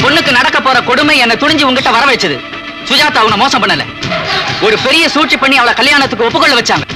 பொண்ணுக்கு நடக்க போற கொடுமை என்ன துணிஞ்சு உங்ககிட்ட வர வச்சது சுஜாதா அவனை மோசம் பண்ணல ஒரு பெரிய சூழ்ச்சி பண்ணி அவளை கல்யாணத்துக்கு ஒப்புக்கொள்ள வச்சாங்க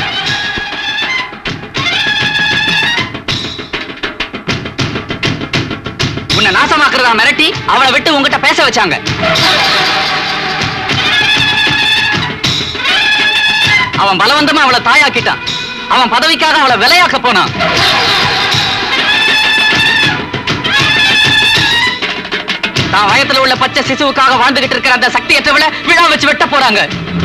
உன்னை நாசமாக்குறதா மிரட்டி அவளை விட்டு உங்ககிட்ட பேச வச்சாங்க அவன் பலவந்தமா அவளை தாயாக்கிட்டான் அவன் பதவிக்காக அவளை விலையாக்க போனான் தான் வயத்துல உள்ள பச்சை சிசுவுக்காக வாழ்ந்துகிட்டு இருக்கிற அந்த சக்தியற்றவளை விழா வச்சு வெட்ட போறாங்க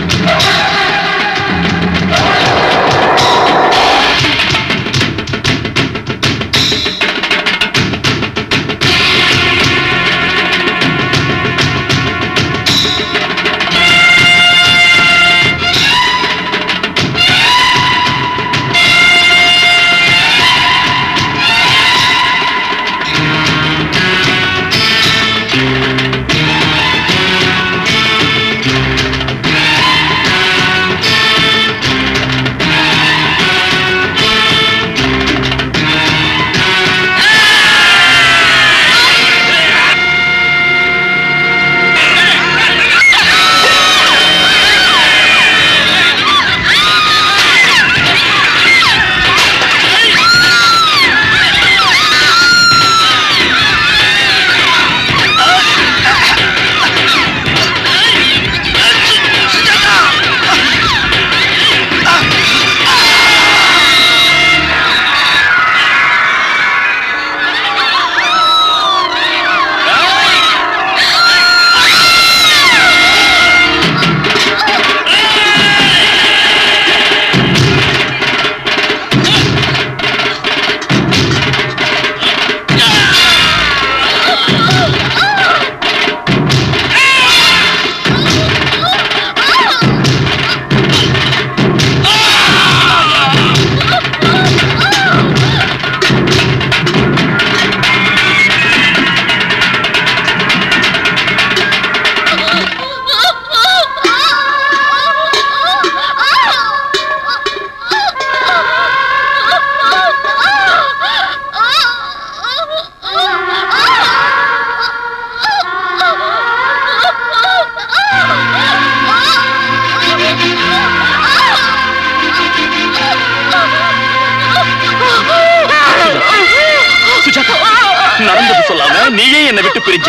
சுஜாதா நடந்தது சொல்லாம நீயே என்னை விட்டு பிரிஞ்ச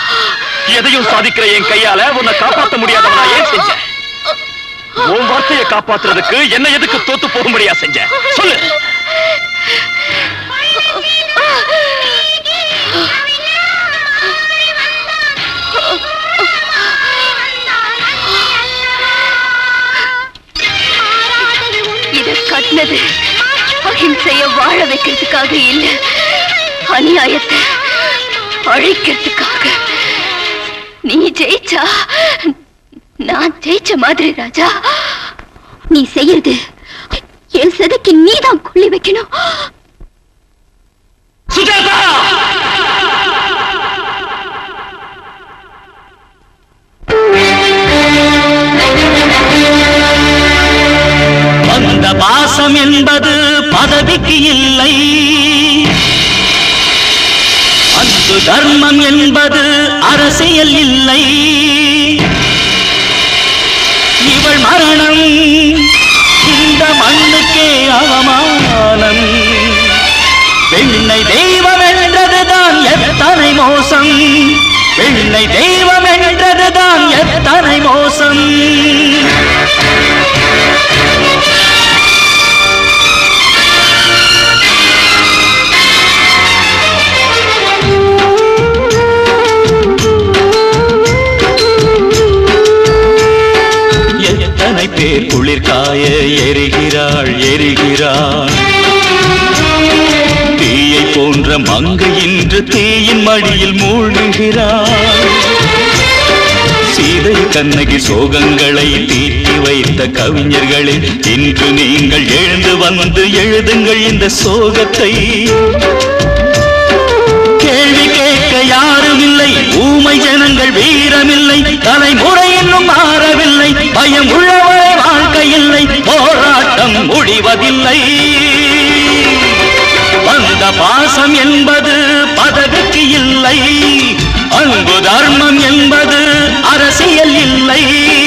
எதையும் சாதிக்கிற என் கையால உன்னை காப்பாத்த முடியாதவனா ஏன் செஞ்ச உன் வார்த்தையை காப்பாத்துறதுக்கு என்ன எதுக்கு தோத்து போகும்படியா செஞ்ச சொல்லு இத கட்டினது அஹிம்சைய வாழ வைக்கிறதுக்காக இல்ல அநியாயத்தை அழிக்கிறதுக்காக நீ ஜெயிச்சா நான் ஜெயிச்ச மாதிரி ராஜா நீ செய்யறது என் சதைக்கு நீதான் கொள்ளி வைக்கணும் சுஜாதா வந்த பாசம் என்பது பதவிக்கு இல்லை அன்பு தர்மம் என்பது அரசியல் இல்லை இவள் மரணம் இந்த மண்ணுக்கே அவமானம் வெண்ணை தெய்வம் என்றதுதான் எத்தனை மோசம் வெண்ணை தெய்வம் என்றதுதான் எத்தனை மோசம் எத்தனை பேர் குளிர்காய எரிகிறாள் எரிகிறாள் தீயை போன்ற மங்கை இன்று தீயின் மடியில் மூழ்குகிறாள் சீதை கண்ணகி சோகங்களை தீட்டி வைத்த கவிஞர்களே இன்று நீங்கள் எழுந்து வந்து எழுதுங்கள் இந்த சோகத்தை கேள்வி கேட்க யாரும் இல்லை ஊமை ஜனங்கள் வீரமில்லை தலைமுறை இன்னும் மாறவில்லை பயம் உள்ளவரை வாழ்க்கை இல்லை போராட்டம் முடிவதில்லை வந்த பாசம் என்பது பதவிக்கு இல்லை அன்பு அரசியல் இல்லை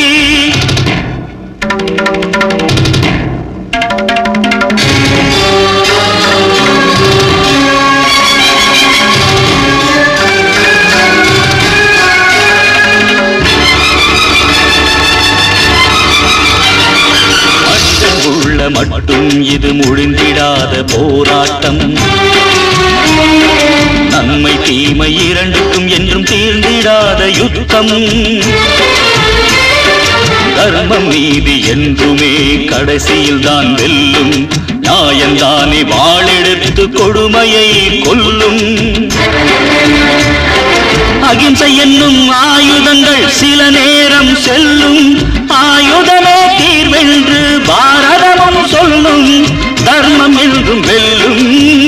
மண்ணில் உள்ள மட்டும் இது முழிந்திடாத போராட்டம் நன்மை தீமை இரண்டுக்கும் என்றும் தீர்ந்திடாத யுத்தம் தர்மம் நீதி என்றுமே கடைசியில் தான் வெல்லும் நியாயந்தானே வாளெடுத்து கொடுமையை கொல்லும் அகிம்சை என்னும் ஆயுதங்கள் சில நேரம் செல்லும் ஆயுதமே தீர்வென்று பாரதமும் சொல்லும் தர்மம் என்றும் வெல்லும்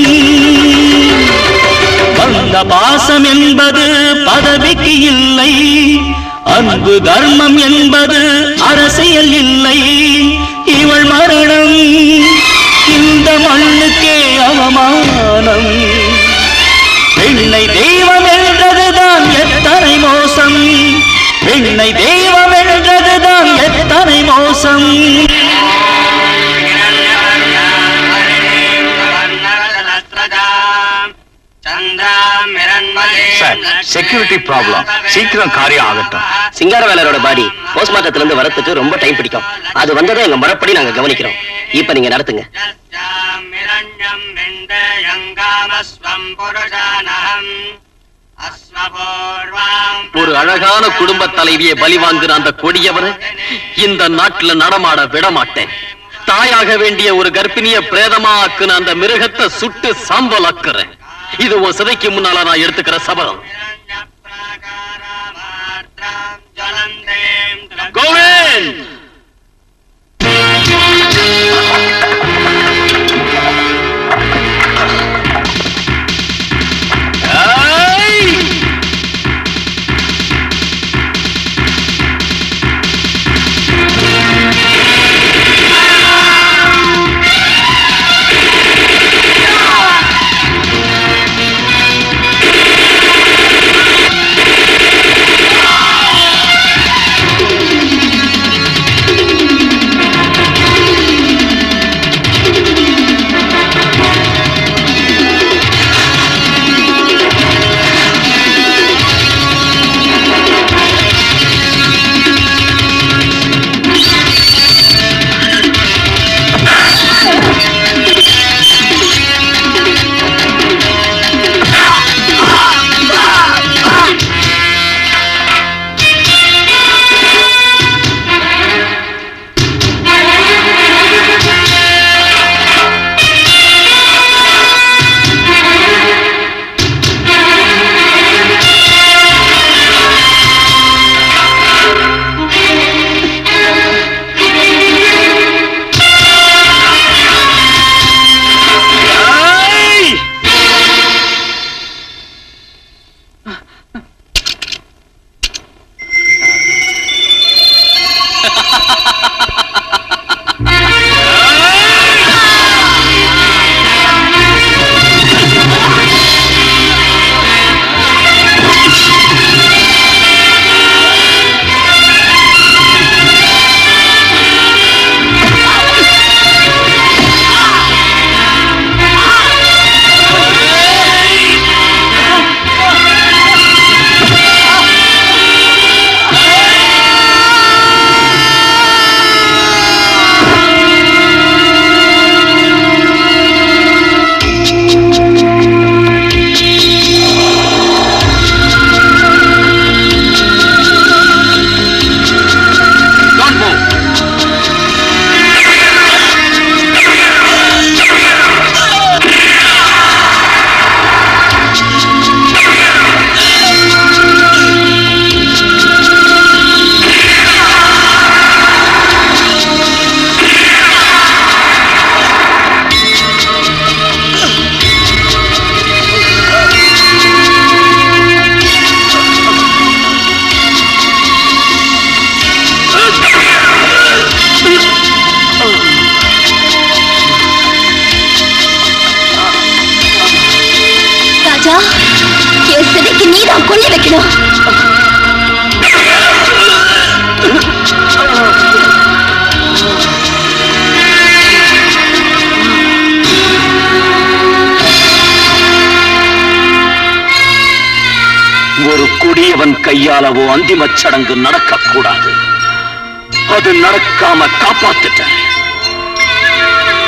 வந்த பாசம் என்பது பதவிக்கு இல்லை அன்பு தர்மம் என்பது அரசியல் இல்லை இவள் மரணம் இந்த மண்ணுக்கே அவமானம் பெண்ணை தெய்வம் என்றதுதான் எத்தனை மோசம் பெண்ணை தெய்வம் என்றதுதான் எத்தனை மோசம் சார் செக்யூரிட்டி ப்ராப்ளம் சீக்கிரம் காரியம் ஆகட்டும் சிங்காரவேலரோட பாடி போஸ்ட்மார்ட்டத்துல இருந்து வரத்துக்கு ரொம்ப டைம் பிடிக்கும் அது வந்ததை எங்க முறைப்படி நாங்க கவனிக்கிறோம் இப்ப நீங்க நடத்துங்க ஒரு அழகான குடும்ப தலைவியை பலி வாங்குற அந்த கொடியவனை இந்த நாட்டுல நடமாட விட மாட்டேன் தாயாக வேண்டிய ஒரு கர்ப்பிணிய பிரேதமா ஆக்குன அந்த மிருகத்தை சுட்டு சாம்பல் ஆக்குறேன் இது உன் சிதைக்கு முன்னால நான் எடுத்துக்கிற சபதம் கோவிந்த் ஏய்! ஏய்! Don't move. ராஜா என் சிதைக்கு நீதான் கொள்ளி வைக்கணும் எவன் கையாலவோ அந்திம சடங்கு நடக்க கூடாது அது நடக்காம காப்பாத்துட்டேன்